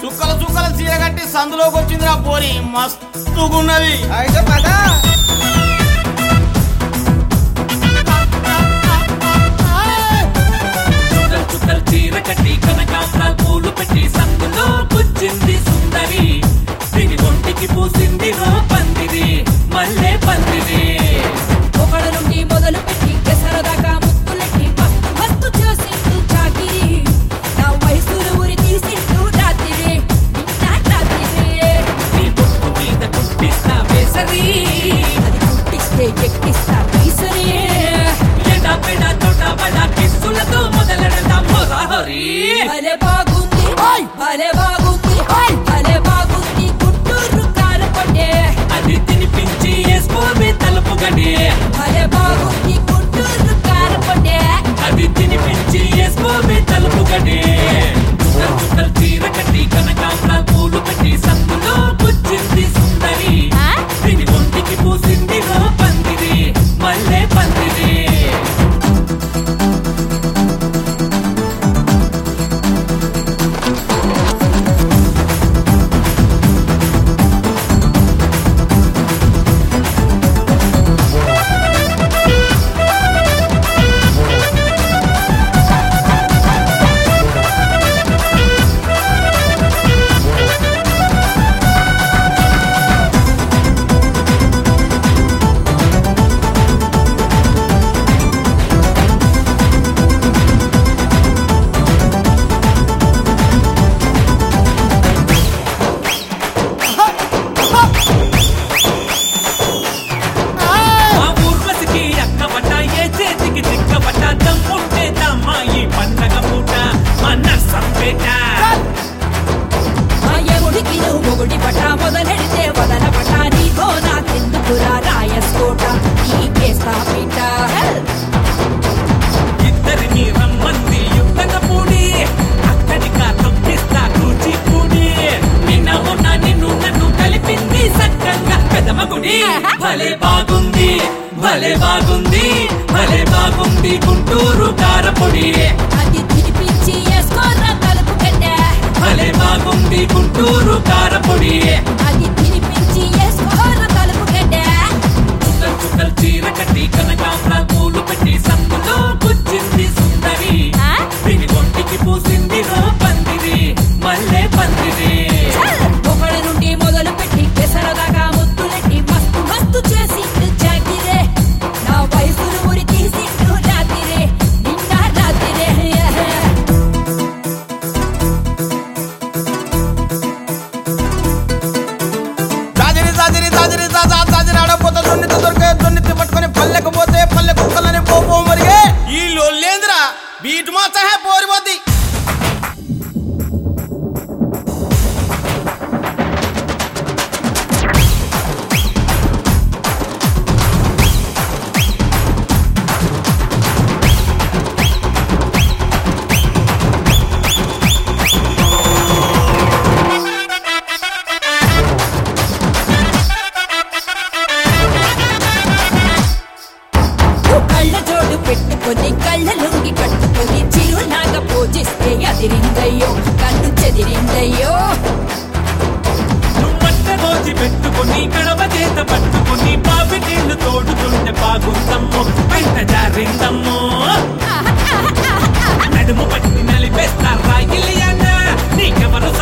చుక్కల చుక్కల చీర కట్టి సందులోకి వచ్చిందిరా పోరి మస్తుగున్నది అయితే పద చుక్కలు చుక్కలు చీర కట్టి కనకాంబరాలు పూలు పెట్టి సందులో కూర్చింది సుందరి దీని ఒంటికి పూసింది రో పందిరి మల్లె పందిరి ఒకడు నుండి మొదలు పెట్టి సరదాగా ముక్కులెట్టి మస్తు మస్తు చేసిండు చాకిరి నా వయసులు ఉరి తీసిండు రాత్రి నిన్న రాత్రి నీ బొట్టు మీద కుట్టిస్తా వేసరి అది కుట్టిస్తే ఎక్కిస్తా తీసరే ఎడా పెడ తోట బడ కిస్సులతో మొదలెడదాం హోరాహోరీ భలే బాగుంది భలే బాగుంది భలే బాగుంది గుంటూరు కారపడే అది తినిపించి వేసుకోవే తలుపు గడి భలే బాగుంది గుంటూరు కారపడే అది తినిపించి వేసుకోవే తలుపు గడి చుక్కలు చుక్కలు చీర కట్టి కనకాంబరాలు పూలు పెట్టి సందులో కూర్చింది సుందరి ఆ? దీని ఒంటికి పూసింది రో పందిరి మల్లె పందిరి మా ఊర్వశికి అక్కబట్ట ఏ చేతికి చిక్కబట్ట దమ్ముంటే దమ్మా ఈ పండగ పూట మా నర్సంపేట ఆ ఎగుడికి నువ్వు మొగుడి పట మొదలెడితే వదల పట నీతో నాకెందుకురా రాయస్కోట నీకేస్తా పీట ఇద్దరిని రమ్మంది యుద్ధక పూడి అక్కడిగా తొక్కిస్తా కూచిపూడి నిన్న మొన్న నిన్ను నన్ను కలిపింది సక్కంగా పెదమగుడి భలే బాగుంది భలే బాగుంది భలే బాగుంది గుంటూరు కారపొడి అది తినిపించి వేసుకోరా తలుపు కట్టే భలే బాగుంది గుంటూరు కారపొడి అది తినిపించి వేసుకోరా తలుపు కట్టే చుక్కలు చుక్కలు చీర కట్టి కనకాంబరాలు పూలు పెట్టి సందులో కూర్చింది సుందరి ఆ? దీని ఒంటికి పూసింది రో పందిరి మల్లె పందిరి ఒకడి నుండి మొదలు పెట్టి సరదాగా ముద్దులెట్టి మస్తు మస్తు చేసిండు చాకిరే నా వయసులు ఉరి తీసిండు రాత్రి నిన్న రాత్రి జాజిరి జాజిరి జాజిరి జాజా జాజిరి ఆడపోతే దొన్నితి దొరికే దొన్నితి పట్టుకొని పల్లెకు పోతే పల్లె కుక్కలని పోపో మరిగే ఈ లొల్లేంద్రా బీట్ మాత్ర హే పోరిపోద్ది కళ్ళ జోడు పెట్టుకొని కళ్ళ లొంగి కట్టుకొని చిరునాగా పూజిస్తే అదిరిందయ్యో కన్ను చెదిరిందయ్యో నువ్వంట రోజు పెట్టుకొని గడవ చేత పట్టుకొని బావి నీళ్లు తోడుతుంటే బాగుందమ్మో బయట జారిందమ్మో నడుము పట్టి నలిపేస్తా రాయిలియన్న నీకెవరు